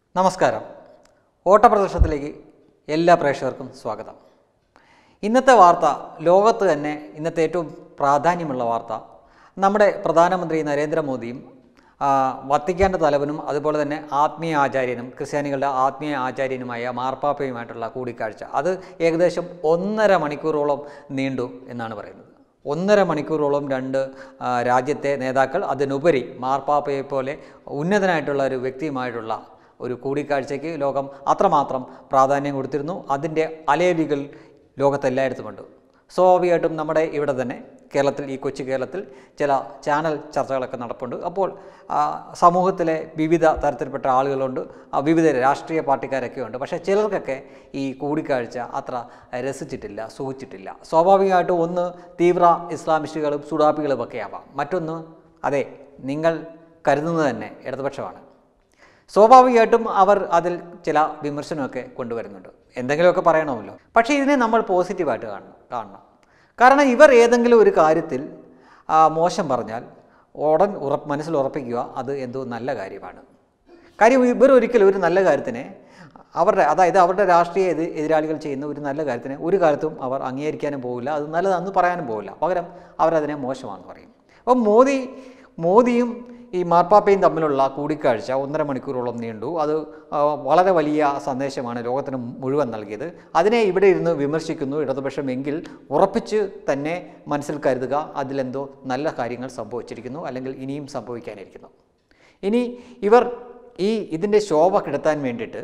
നമസ്കാരം ഓട്ടപ്രദർശനത്തിലേക്ക് എല്ലാ പ്രേക്ഷകർക്കും സ്വാഗതം ഇന്നത്തെ വാർത്ത ലോകത്ത് തന്നെ ഇന്നത്തെ ഏറ്റവും പ്രാധാന്യമുള്ള വാർത്ത നമ്മുടെ പ്രധാനമന്ത്രി നരേന്ദ്രമോദിയും ആ, വത്തിക്കാൻ്റെ തലവനും അതുപോലെ തന്നെ ആത്മീയ ആചാര്യനും ക്രിസ്ത്യാനികളുടെ ആത്മീയ ആചാര്യനുമായ മാർപ്പാപ്പയുമായിട്ടുള്ള കൂടിക്കാഴ്ച അത് ഏകദേശം ഒന്നര മണിക്കൂറോളം നീണ്ടു എന്നാണ് പറയുന്നത് ഒന്നര മണിക്കൂറോളം രണ്ട് ആ, രാജ്യത്തെ നേതാക്കൾ അതിനുപരി മാർപ്പാപ്പയെ പോലെ ഉന്നതനായിട്ടുള്ള ഒരു വ്യക്തിയുമായിട്ടുള്ള ഒരു കൂടിക്കാഴ്ചയ്ക്ക് ലോകം അത്രമാത്രം പ്രാധാന്യം കൊടുത്തിരുന്നു അതിൻ്റെ അലയലികൾ ലോകത്തെല്ലായിടത്തുമുണ്ട് സ്വാഭാവികമായിട്ടും നമ്മുടെ ഇവിടെ തന്നെ കേരളത്തിൽ ഈ കൊച്ചു കേരളത്തിൽ ചില ചാനൽ ചർച്ചകളൊക്കെ നടപ്പുണ്ട് അപ്പോൾ ആ, സമൂഹത്തിലെ വിവിധ തരത്തിൽപ്പെട്ട ആളുകളുണ്ട് ആ, വിവിധ രാഷ്ട്രീയ പാർട്ടിക്കാരൊക്കെ ഉണ്ട് പക്ഷേ ചിലർക്കൊക്കെ ഈ കൂടിക്കാഴ്ച അത്ര രസിച്ചിട്ടില്ല സുഖിച്ചിട്ടില്ല സ്വാഭാവികമായിട്ടും ഒന്ന് തീവ്ര ഇസ്ലാമിസ്റ്റുകളും സുഡാപ്പികളും ഒക്കെ ആവാം മറ്റൊന്ന് അതെ നിങ്ങൾ കരുതുന്നത് തന്നെ ഇടതുപക്ഷമാണ് സ്വാഭാവികമായിട്ടും അവർ അതിൽ ചില വിമർശനമൊക്കെ കൊണ്ടുവരുന്നുണ്ട് എന്തെങ്കിലുമൊക്കെ പറയണമല്ലോ പക്ഷേ ഇതിനെ നമ്മൾ പോസിറ്റീവായിട്ട് കാണണം കാണണം കാരണം ഇവർ ഏതെങ്കിലും ഒരു കാര്യത്തിൽ ആ, മോശം പറഞ്ഞാൽ ഉടൻ ഉറപ്പ് മനസ്സിൽ ഉറപ്പിക്കുക അത് എന്തോ നല്ല കാര്യമാണ് കാര്യം ഇവർ ഒരിക്കലും ഒരു നല്ല കാര്യത്തിനെ അവരുടെ അതായത് അവരുടെ രാഷ്ട്രീയ എതി എതിരാളികൾ ചെയ്യുന്ന ഒരു നല്ല കാര്യത്തിനെ ഒരു കാലത്തും അവർ അംഗീകരിക്കാനും പോകില്ല അത് നല്ലതാണെന്ന് പറയാനും പോകില്ല പകരം അവരതിനെ മോശമാണെന്ന് പറയും അപ്പം മോദി മോദിയും ഈ മാർപ്പാപ്പയും തമ്മിലുള്ള കൂടിക്കാഴ്ച ഒന്നര മണിക്കൂറോളം നീണ്ടു അത് ആ, വളരെ വലിയ സന്ദേശമാണ് ലോകത്തിന് മുഴുവൻ നൽകിയത് അതിനെ ഇവിടെ ഇരുന്ന് വിമർശിക്കുന്നു ഇടതുപക്ഷം എങ്കിൽ ഉറപ്പിച്ച് തന്നെ മനസ്സിൽ കരുതുക അതിലെന്തോ നല്ല കാര്യങ്ങൾ സംഭവിച്ചിരിക്കുന്നു അല്ലെങ്കിൽ ഇനിയും സംഭവിക്കാനിരിക്കുന്നു ഇനി ഇവർ ഈ ഇതിൻ്റെ ശോഭ കെടുത്താൻ വേണ്ടിയിട്ട്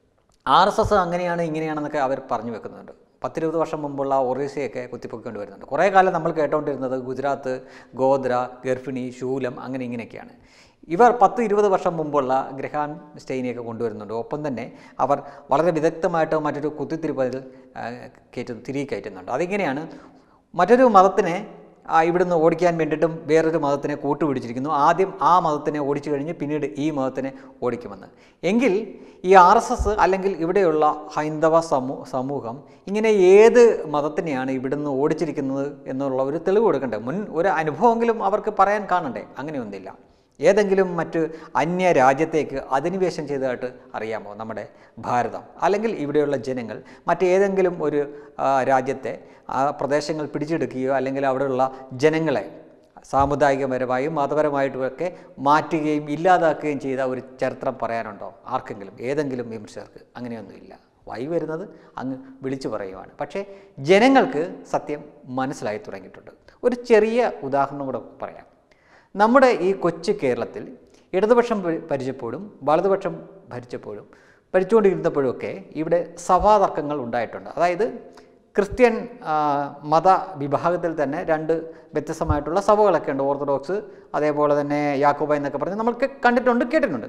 ആർ എസ് എസ് അങ്ങനെയാണ് ഇങ്ങനെയാണെന്നൊക്കെ അവർ പറഞ്ഞു വെക്കുന്നുണ്ട് പത്തിരുപത് വർഷം മുമ്പുള്ള ഒറീസയൊക്കെ കുത്തിപ്പൊക്കൊണ്ട് വരുന്നുണ്ട് കുറേ കാലം നമ്മൾ കേട്ടുകൊണ്ടിരുന്നത് ഗുജറാത്ത് ഗോദ്ര ഗർഭിണി ശൂലം അങ്ങനെ ഇങ്ങനെയൊക്കെയാണ് ഇവർ പത്ത് ഇരുപത് വർഷം മുമ്പുള്ള ഗ്രഹാൻ സ്റ്റെയിനെയൊക്കെ കൊണ്ടുവരുന്നുണ്ട് ഒപ്പം തന്നെ അവർ വളരെ വിദഗ്ധമായിട്ട് മറ്റൊരു കുത്തിത്തിരിപ്പതിൽ കയറ്റുന്നു തിരികെ കയറ്റുന്നുണ്ട് അതിങ്ങനെയാണ് മറ്റൊരു മതത്തിനെ ആ, ഇവിടുന്ന് ഓടിക്കാൻ വേണ്ടിയിട്ടും വേറൊരു മതത്തിനെ കൂട്ടുപിടിച്ചിരിക്കുന്നു ആദ്യം ആ മതത്തിനെ ഓടിച്ചു കഴിഞ്ഞ് പിന്നീട് ഈ മതത്തിനെ ഓടിക്കുമെന്ന് എങ്കിൽ ഈ ആർ എസ് എസ് അല്ലെങ്കിൽ ഇവിടെയുള്ള ഹൈന്ദവ സമൂ സമൂഹം ഇങ്ങനെ ഏത് മതത്തിനെയാണ് ഇവിടുന്ന് ഓടിച്ചിരിക്കുന്നത് എന്നുള്ള ഒരു തെളിവ് കൊടുക്കണ്ടേ മുൻ ഒരു അനുഭവമെങ്കിലും അവർക്ക് പറയാൻ കാണണ്ടേ അങ്ങനെയൊന്നുമില്ല ഏതെങ്കിലും മറ്റ് അന്യ രാജ്യത്തേക്ക് അധിനിവേശം ചെയ്തതായിട്ട് അറിയാമോ നമ്മുടെ ഭാരതം അല്ലെങ്കിൽ ഇവിടെയുള്ള ജനങ്ങൾ മറ്റേതെങ്കിലും ഒരു ആ, രാജ്യത്തെ ആ പ്രദേശങ്ങൾ പിടിച്ചെടുക്കുകയോ അല്ലെങ്കിൽ അവിടെയുള്ള ജനങ്ങളെ സാമുദായികപരമായും മതപരമായിട്ടുമൊക്കെ മാറ്റുകയും ഇല്ലാതാക്കുകയും ചെയ്ത ഒരു ചരിത്രം പറയാനുണ്ടോ ആർക്കെങ്കിലും ഏതെങ്കിലും വിമർശകർക്ക് അങ്ങനെയൊന്നുമില്ല വൈ വരുന്നത് അങ്ങ് വിളിച്ചു പറയുവാണ് പക്ഷേ ജനങ്ങൾക്ക് സത്യം മനസ്സിലായി തുടങ്ങിയിട്ടുണ്ട് ഒരു ചെറിയ ഉദാഹരണം കൂടെ പറയാം നമ്മുടെ ഈ കൊച്ചു കേരളത്തിൽ ഇടതുപക്ഷം ഭ- ഭരിച്ചപ്പോഴും വലതുപക്ഷം ഭരിച്ചപ്പോഴും ഭരിച്ചുകൊണ്ടിരുന്നപ്പോഴുമൊക്കെ ഇവിടെ സഭാതർക്കങ്ങൾ ഉണ്ടായിട്ടുണ്ട് അതായത് ക്രിസ്ത്യൻ ആ, മത വിഭാഗത്തിൽ തന്നെ രണ്ട് വ്യത്യസ്തമായിട്ടുള്ള സഭകളൊക്കെ ഉണ്ട് ഓർത്തഡോക്സ് അതേപോലെ തന്നെ യാക്കോബ എന്നൊക്കെ പറഞ്ഞ് നമ്മൾ കെ- കണ്ടിട്ടുണ്ട് കേട്ടിട്ടുണ്ട്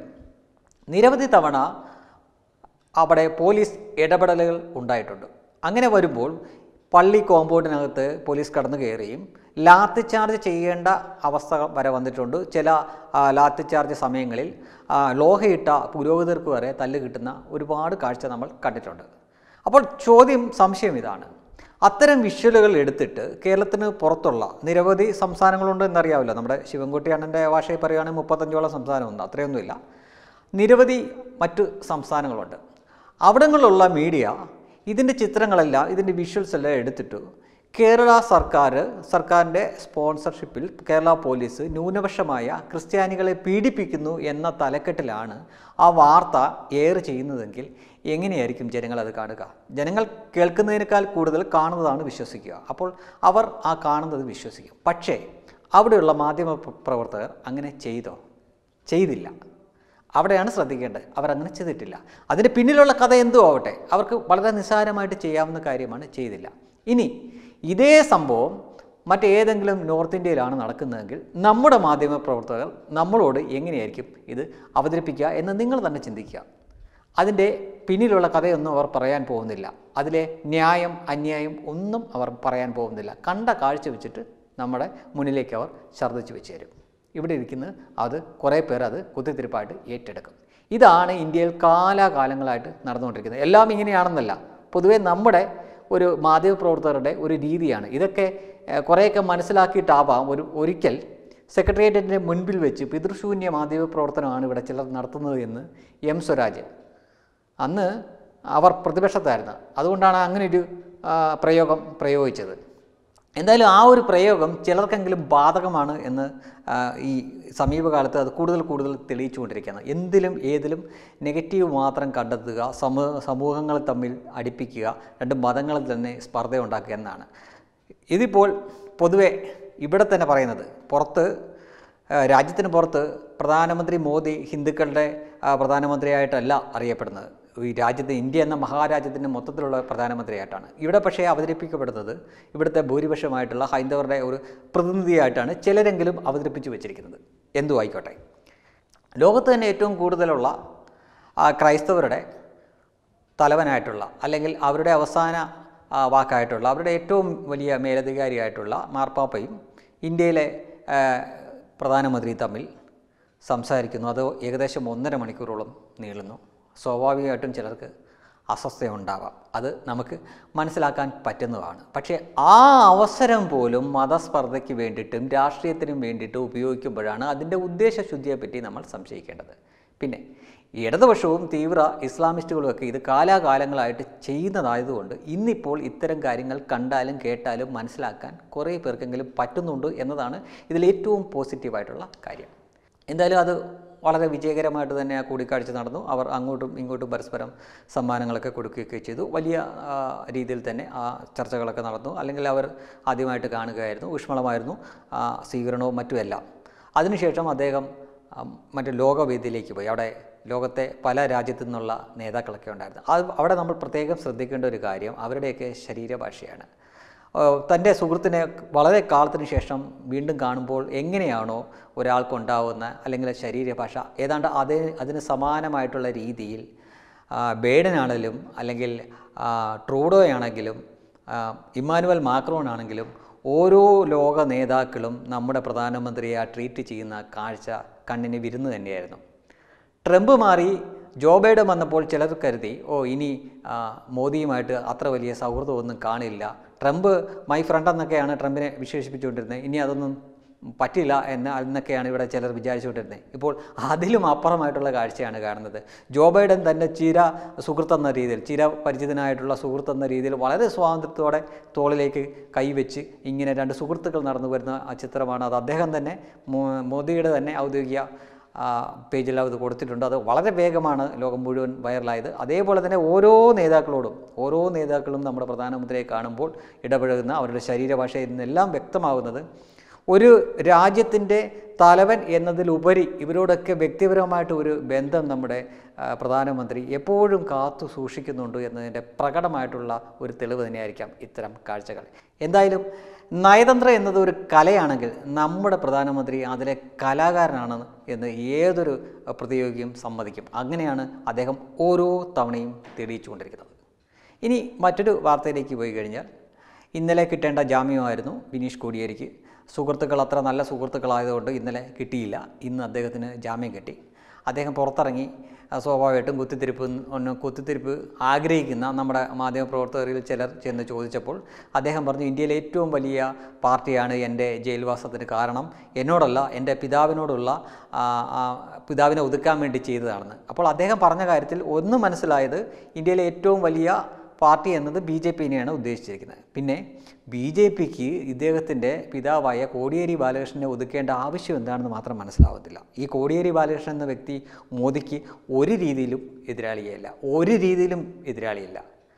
നിരവധി തവണ അവിടെ പോലീസ് ഇടപെടലുകൾ ഉണ്ടായിട്ടുണ്ട് അങ്ങനെ വരുമ്പോൾ പള്ളി കോമ്പൗണ്ടിനകത്ത് പോലീസ് കടന്നു കയറിയും ലാത്തി ചാർജ് ചെയ്യേണ്ട അവസ്ഥ വരെ വന്നിട്ടുണ്ട് ചില ആ, ലാത്തി ചാർജ് സമയങ്ങളിൽ ആ, ലോഹയിട്ട പുരോഹിതർക്ക് വരെ തല്ല് കിട്ടുന്ന ഒരുപാട് കാഴ്ച നമ്മൾ കണ്ടിട്ടുണ്ട് അപ്പോൾ ചോദ്യം സംശയം ഇതാണ് അത്തരം വിഷ്വലുകൾ എടുത്തിട്ട് കേരളത്തിന് പുറത്തുള്ള നിരവധി സംസ്ഥാനങ്ങളുണ്ട് എന്നറിയാമല്ലോ നമ്മുടെ ശിവൻകുട്ടി അണ്ണൻ്റെ ഭാഷയിൽ പറയുകയാണെങ്കിൽ മുപ്പത്തഞ്ചോളം സംസ്ഥാനമുണ്ട് അത്രയൊന്നുമില്ല നിരവധി മറ്റു സംസ്ഥാനങ്ങളുണ്ട് അവിടങ്ങളിലുള്ള മീഡിയ ഇതിൻ്റെ ചിത്രങ്ങളെല്ലാം ഇതിൻ്റെ വിഷ്വൽസ് എല്ലാം എടുത്തിട്ട് കേരള സർക്കാർ സർക്കാരിൻ്റെ സ്പോൺസർഷിപ്പിൽ കേരള പോലീസ് ന്യൂനപക്ഷമായ ക്രിസ്ത്യാനികളെ പീഡിപ്പിക്കുന്നു എന്ന തലക്കെട്ടിലാണ് ആ വാർത്ത എയർ ചെയ്യുന്നതെങ്കിൽ എങ്ങനെയായിരിക്കും ജനങ്ങൾ അത് കാണുക ജനങ്ങൾ കേൾക്കുന്നതിനേക്കാൾ കൂടുതൽ കാണുന്നതാണ് വിശ്വസിക്കുക അപ്പോൾ അവർ ആ കാണുന്നത് വിശ്വസിക്കും പക്ഷേ അവിടെയുള്ള മാധ്യമ പ്ര- പ്രവർത്തകർ അങ്ങനെ ചെയ്തോ ചെയ്തില്ല അവിടെയാണ് ശ്രദ്ധിക്കേണ്ടത് അവരങ്ങനെ ചെയ്തിട്ടില്ല അതിന് പിന്നിലുള്ള കഥ എന്തോ ആവട്ടെ അവർക്ക് വളരെ നിസ്സാരമായിട്ട് ചെയ്യാവുന്ന കാര്യമാണ് ചെയ്തില്ല ഇനി ഇതേ സംഭവം മറ്റേതെങ്കിലും നോർത്ത് ഇന്ത്യയിലാണ് നടക്കുന്നതെങ്കിൽ നമ്മുടെ മാധ്യമ പ്രവർത്തകർ നമ്മളോട് എങ്ങനെയായിരിക്കും ഇത് അവതരിപ്പിക്കുക എന്ന് നിങ്ങൾ തന്നെ ചിന്തിക്കുക അതിൻ്റെ പിന്നിലുള്ള കഥയൊന്നും അവർ പറയാൻ പോകുന്നില്ല അതിലെ ന്യായം അന്യായം ഒന്നും അവർ പറയാൻ പോകുന്നില്ല കണ്ട കാഴ്ച വെച്ചിട്ട് നമ്മുടെ മുന്നിലേക്ക് അവർ ഛർദ്ദിച്ച് വെച്ച് തരും ഇവിടെ ഇരിക്കുന്നത് അത് കുറേ പേർ അത് കുത്തിത്തിരിപ്പായിട്ട് ഏറ്റെടുക്കും ഇതാണ് ഇന്ത്യയിൽ കാലാകാലങ്ങളായിട്ട് നടന്നുകൊണ്ടിരിക്കുന്നത് എല്ലാം ഇങ്ങനെയാണെന്നല്ല പൊതുവേ നമ്മുടെ ഒരു മാധ്യമപ്രവർത്തകരുടെ ഒരു രീതിയാണ് ഇതൊക്കെ ഏഹ്, കുറേയൊക്കെ മനസ്സിലാക്കിയിട്ടാവാം ഒരു ഒരിക്കൽ സെക്രട്ടേറിയറ്റിൻ്റെ മുൻപിൽ വെച്ച് പിതൃശൂന്യ മാധ്യമ പ്രവർത്തനമാണ് ഇവിടെ ചിലർ നടത്തുന്നത് എന്ന് എം സ്വരാജ് അന്ന് അവർ പ്രതിപക്ഷത്തായിരുന്നു അതുകൊണ്ടാണ് അങ്ങനെ ഒരു ആ, പ്രയോഗം പ്രയോഗിച്ചത് എന്തായാലും ആ ഒരു പ്രയോഗം ചിലർക്കെങ്കിലും ബാധകമാണ് എന്ന് ആ, ഈ സമീപകാലത്ത് അത് കൂടുതൽ കൂടുതൽ തെളിയിച്ചുകൊണ്ടിരിക്കുകയാണ് എന്തിലും ഏതിലും നെഗറ്റീവ് മാത്രം കണ്ടെത്തുക സമൂഹ സമൂഹങ്ങൾ തമ്മിൽ അടുപ്പിക്കുക രണ്ട് മതങ്ങളിൽ തന്നെ സ്പർദ്ധ ഉണ്ടാക്കുക എന്നാണ് ഇതിപ്പോൾ പൊതുവെ ഇവിടെ തന്നെ പറയുന്നത് പുറത്ത് ആ, രാജ്യത്തിന് പുറത്ത് പ്രധാനമന്ത്രി മോദി ഹിന്ദുക്കളുടെ ആ, പ്രധാനമന്ത്രിയായിട്ടല്ല അറിയപ്പെടുന്നത് ഈ രാജ്യത്ത് ഇന്ത്യ എന്ന മഹാരാജ്യത്തിൻ്റെ മൊത്തത്തിലുള്ള പ്രധാനമന്ത്രിയായിട്ടാണ് ഇവിടെ പക്ഷേ അവതരിപ്പിക്കപ്പെടുന്നത് ഇവിടുത്തെ ഭൂരിപക്ഷമായിട്ടുള്ള ഹൈന്ദവരുടെ ഒരു പ്രതിനിധിയായിട്ടാണ് ചിലരെങ്കിലും അവതരിപ്പിച്ചു വെച്ചിരിക്കുന്നത് എന്തു ആയിക്കോട്ടെ ലോകത്ത് തന്നെ ഏറ്റവും കൂടുതലുള്ള ആ, ക്രൈസ്തവരുടെ തലവനായിട്ടുള്ള അല്ലെങ്കിൽ അവരുടെ അവസാന ആ, വാക്കായിട്ടുള്ള അവരുടെ ഏറ്റവും വലിയ മേലധികാരിയായിട്ടുള്ള മാർപ്പാപ്പയും ഇന്ത്യയിലെ ആ, പ്രധാനമന്ത്രിയും തമ്മിൽ സംസാരിക്കുന്നു അത് ഏകദേശം ഒന്നര മണിക്കൂറോളം നീളുന്നു സ്വാഭാവികമായിട്ടും ചിലർക്ക് അസ്വസ്ഥയുണ്ടാവാം അത് നമുക്ക് മനസ്സിലാക്കാൻ പറ്റുന്നതാണ് പക്ഷേ ആ അവസരം പോലും മതസ്പർദ്ധയ്ക്ക് വേണ്ടിയിട്ടും രാഷ്ട്രീയത്തിനും വേണ്ടിയിട്ടും ഉപയോഗിക്കുമ്പോഴാണ് അതിൻ്റെ ഉദ്ദേശശുദ്ധിയെപ്പറ്റി നമ്മൾ സംശയിക്കേണ്ടത് പിന്നെ ഇടതുപക്ഷവും തീവ്ര ഇസ്ലാമിസ്റ്റുകളുമൊക്കെ ഇത് കാലാകാലങ്ങളായിട്ട് ചെയ്യുന്നതായതുകൊണ്ട് ഇന്നിപ്പോൾ ഇത്തരം കാര്യങ്ങൾ കണ്ടാലും കേട്ടാലും മനസ്സിലാക്കാൻ കുറേ പേർക്കെങ്കിലും പറ്റുന്നുണ്ട് എന്നതാണ് ഇതിൽ ഏറ്റവും പോസിറ്റീവായിട്ടുള്ള കാര്യം എന്തായാലും അത് വളരെ വിജയകരമായിട്ട് തന്നെ ആ കൂടിക്കാഴ്ച നടന്നു അവർ അങ്ങോട്ടും ഇങ്ങോട്ടും പരസ്പരം സമ്മാനങ്ങളൊക്കെ കൊടുക്കുകയൊക്കെ ചെയ്തു വലിയ ആ, രീതിയിൽ തന്നെ ആ ചർച്ചകളൊക്കെ നടന്നു അല്ലെങ്കിൽ അവർ ആദ്യമായിട്ട് കാണുകയായിരുന്നു ഊഷ്മളമായിരുന്നു ആ, സ്വീകരണവും മറ്റുമെല്ലാം അതിനുശേഷം അദ്ദേഹം ആ, മറ്റ് ലോകവേദിയിലേക്ക് പോയി അവിടെ ലോകത്തെ പല രാജ്യത്തു നിന്നുള്ള നേതാക്കളൊക്കെ ഉണ്ടായിരുന്നു അത് അവിടെ നമ്മൾ പ്രത്യേകം ശ്രദ്ധിക്കേണ്ട ഒരു കാര്യം അവരുടെയൊക്കെ ശരീരഭാഷയാണ് ഏഹ് തൻ്റെ സുഹൃത്തിനെ വളരെ കാലത്തിന് ശേഷം വീണ്ടും കാണുമ്പോൾ എങ്ങനെയാണോ ഒരാൾക്കുണ്ടാവുന്ന അല്ലെങ്കിൽ ശരീരഭാഷ ഏതാണ്ട് അതേ അതിന് സമാനമായിട്ടുള്ള രീതിയിൽ ആ, ബേഡനാണെങ്കിലും അല്ലെങ്കിൽ ആ, ട്രൂഡോയാണെങ്കിലും ആ, ഇമ്മാനുവൽ മാക്രോൺ ആണെങ്കിലും ഓരോ ലോക നേതാക്കളും നമ്മുടെ പ്രധാനമന്ത്രിയെ ആ ട്രീറ്റ് ചെയ്യുന്ന കാഴ്ച കണ്ണിന് വിരുന്ന് തന്നെയായിരുന്നു ട്രംപ് മാറി ജോ ബൈഡൻ വന്നപ്പോൾ ചിലർ കരുതി ഓ ഇനി ആ, മോദിയുമായിട്ട് അത്ര വലിയ സൗഹൃദമൊന്നും കാണില്ല ട്രംപ് മൈ ഫ്രണ്ട് എന്നൊക്കെയാണ് ട്രംപിനെ വിശേഷിപ്പിച്ചുകൊണ്ടിരുന്നത് ഇനി അതൊന്നും പറ്റില്ല എന്ന് എന്നൊക്കെയാണ് ഇവിടെ ചിലർ വിചാരിച്ചുകൊണ്ടിരുന്നത് ഇപ്പോൾ അതിലും അപ്പുറമായിട്ടുള്ള കാഴ്ചയാണ് കാണുന്നത് ജോ ബൈഡൻ തൻ്റെ ചിര സുഹൃത്തെന്ന രീതിയിൽ ചിര പരിചിതനായിട്ടുള്ള സുഹൃത്തെന്ന രീതിയിൽ വളരെ സ്വാതന്ത്ര്യത്തോടെ തോളിലേക്ക് കൈവച്ച് ഇങ്ങനെ രണ്ട് സുഹൃത്തുക്കൾ നടന്നു വരുന്ന ആ ചിത്രമാണ് അത് അദ്ദേഹം തന്നെ മോ- മോദിയുടെ തന്നെ ഔദ്യോഗിക ആ, പേജിൽ അത് കൊടുത്തിട്ടുണ്ട് അത് വളരെ വേഗമാണ് ലോകം മുഴുവൻ വൈറലായത് അതേപോലെ തന്നെ ഓരോ നേതാക്കളോടും ഓരോ നേതാക്കളും നമ്മുടെ പ്രധാനമന്ത്രിയെ കാണുമ്പോൾ ഇടപഴകുന്ന അവരുടെ ശരീരഭാഷയിൽ നിന്നെല്ലാം വ്യക്തമാകുന്നത് ഒരു രാജ്യത്തിൻ്റെ തലവൻ എന്നതിലുപരി ഇവരോടൊക്കെ വ്യക്തിപരമായിട്ട് ഒരു ബന്ധം നമ്മുടെ ആ, പ്രധാനമന്ത്രി എപ്പോഴും കാത്തു സൂക്ഷിക്കുന്നുണ്ട് എന്നതിൻ്റെ പ്രകടമായിട്ടുള്ള ഒരു തെളിവ് തന്നെയായിരിക്കാം ഇത്തരം കാഴ്ചകൾ എന്തായാലും നയതന്ത്രം എന്നത് ഒരു കലയാണെങ്കിൽ നമ്മുടെ പ്രധാനമന്ത്രി അതിലെ കലാകാരനാണ് എന്ന് ഏതൊരു പ്രതിയോഗിയും സമ്മതിക്കും അങ്ങനെയാണ് അദ്ദേഹം ഓരോ തവണയും തെളിയിച്ചുകൊണ്ടിരിക്കുന്നത് ഇനി മറ്റൊരു വാർത്തയിലേക്ക് പോയി കഴിഞ്ഞാൽ ഇന്നലെ കിട്ടേണ്ട ജാമ്യമായിരുന്നു ബിനീഷ് കോടിയേരിക്ക് സുഹൃത്തുക്കൾ അത്ര നല്ല സുഹൃത്തുക്കളായതുകൊണ്ട് ഇന്നലെ കിട്ടിയില്ല ഇന്ന് അദ്ദേഹത്തിന് ജാമ്യം കിട്ടി അദ്ദേഹം പുറത്തിറങ്ങി ആ, സ്വാഭാവികമായിട്ടും കുത്തിത്തിരിപ്പ് ഒന്ന് കുത്തിത്തിരിപ്പ് ആഗ്രഹിക്കുന്ന നമ്മുടെ മാധ്യമപ്രവർത്തകരിൽ ചിലർ ചെന്ന് ചോദിച്ചപ്പോൾ അദ്ദേഹം പറഞ്ഞു ഇന്ത്യയിലെ ഏറ്റവും വലിയ പാർട്ടിയാണ് എൻ്റെ ജയിൽവാസത്തിന് കാരണം എന്നോടല്ല എൻ്റെ പിതാവിനോടുള്ള ആ, ആ, പിതാവിനെ ഒതുക്കാൻ വേണ്ടി ചെയ്തതാണെന്ന് അപ്പോൾ അദ്ദേഹം പറഞ്ഞ കാര്യത്തിൽ ഒന്ന് മനസ്സിലായത് ഇന്ത്യയിലെ ഏറ്റവും വലിയ പാർട്ടി എന്നത് ബി ജെ പിന്നെയാണ് ഉദ്ദേശിച്ചിരിക്കുന്നത് പിന്നെ ബി ജെ പിക്ക് ഇദ്ദേഹത്തിൻ്റെ പിതാവായ കോടിയേരി ബാലകൃഷ്ണനെ ഒതുക്കേണ്ട ആവശ്യം എന്താണെന്ന് മാത്രം മനസ്സിലാവത്തില്ല ഈ കോടിയേരി ബാലകൃഷ്ണൻ എന്ന വ്യക്തി മോദിക്ക് ഒരു രീതിയിലും എതിരാളിയല്ല ഒരു രീതിയിലും എതിരാളിയല്ല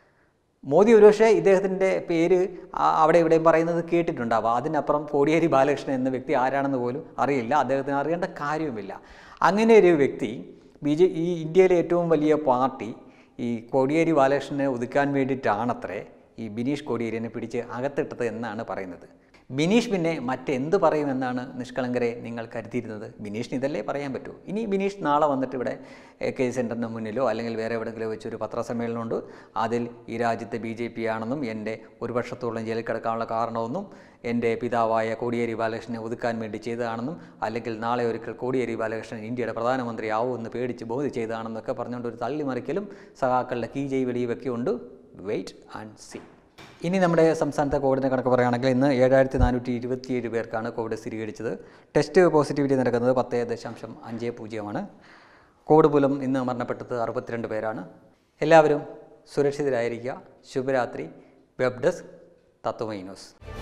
മോദി ഒരുപക്ഷെ ഇദ്ദേഹത്തിൻ്റെ പേര് ആ- അവിടെ ഇവിടെയും പറയുന്നത് കേട്ടിട്ടുണ്ടാവാം അതിനപ്പുറം കോടിയേരി ബാലകൃഷ്ണൻ എന്ന വ്യക്തി ആരാണെന്ന് പോലും അറിയില്ല അദ്ദേഹത്തിന് അറിയേണ്ട കാര്യവുമില്ല അങ്ങനെ ഒരു വ്യക്തി ബി ജെ ഈ ഇന്ത്യയിലെ ഏറ്റവും വലിയ പാർട്ടി ഈ കോടിയേരി ബാലകൃഷ്ണനെ ഒതുക്കാൻ വേണ്ടിയിട്ടാണത്രേ ഈ ബിനീഷ് കോടിയേരിനെ പിടിച്ച് അകത്തിട്ടത് എന്നാണ് പറയുന്നത് ബിനീഷ് പിന്നെ മറ്റെന്ത് പറയുമെന്നാണ് നിഷ്കളങ്കരെ നിങ്ങൾ കരുതിയിരുന്നത് ബിനീഷിന് ഇതല്ലേ പറയാൻ പറ്റൂ ഇനി ബിനീഷ് നാളെ വന്നിട്ട് ഇവിടെ എ കെ സെൻറ്ററിന് മുന്നിലോ അല്ലെങ്കിൽ വേറെ എവിടെയെങ്കിലും വെച്ചൊരു പത്രസമ്മേളനമുണ്ട് അതിൽ ഈ രാജ്യത്തെ ബി ജെ പി ആണെന്നും എൻ്റെ ഒരു വർഷത്തോളം ജയിലിൽ കിടക്കാനുള്ള കാരണമൊന്നും എൻ്റെ പിതാവായ കോടിയേരി ബാലകൃഷ്ണനെ ഒതുക്കാൻ വേണ്ടി ചെയ്തതാണെന്നും അല്ലെങ്കിൽ നാളെ ഒരിക്കൽ കോടിയേരി ബാലകൃഷ്ണൻ ഇന്ത്യയുടെ പ്രധാനമന്ത്രി ആവുമെന്ന് പേടിച്ച് ബോധി ചെയ്തതാണെന്നൊക്കെ പറഞ്ഞുകൊണ്ട് ഒരു തള്ളിമറിക്കലും സഖാക്കളുടെ കീ ജയ് വെടിയുമൊക്കെ ഉണ്ട് വെയിറ്റ് ആൻഡ് സി ഇനി നമ്മുടെ സംസ്ഥാനത്തെ കോവിഡിനെ കണക്ക് പറയുകയാണെങ്കിൽ ഇന്ന് ഏഴായിരത്തി നാനൂറ്റി ഇരുപത്തിയേഴ് പേർക്കാണ് കോവിഡ് സ്ഥിരീകരിച്ചത് ടെസ്റ്റ് പോസിറ്റിവിറ്റി നടക്കുന്നത് പത്ത് ദശാംശം അഞ്ച് പൂജ്യമാണ് കോവിഡ് മൂലം ഇന്ന് മരണപ്പെട്ടത് അറുപത്തിരണ്ട് പേരാണ് എല്ലാവരും സുരക്ഷിതരായിരിക്കുക ശുഭരാത്രി വെബ് ഡെസ്ക് തത്വമൈ ന്യൂസ്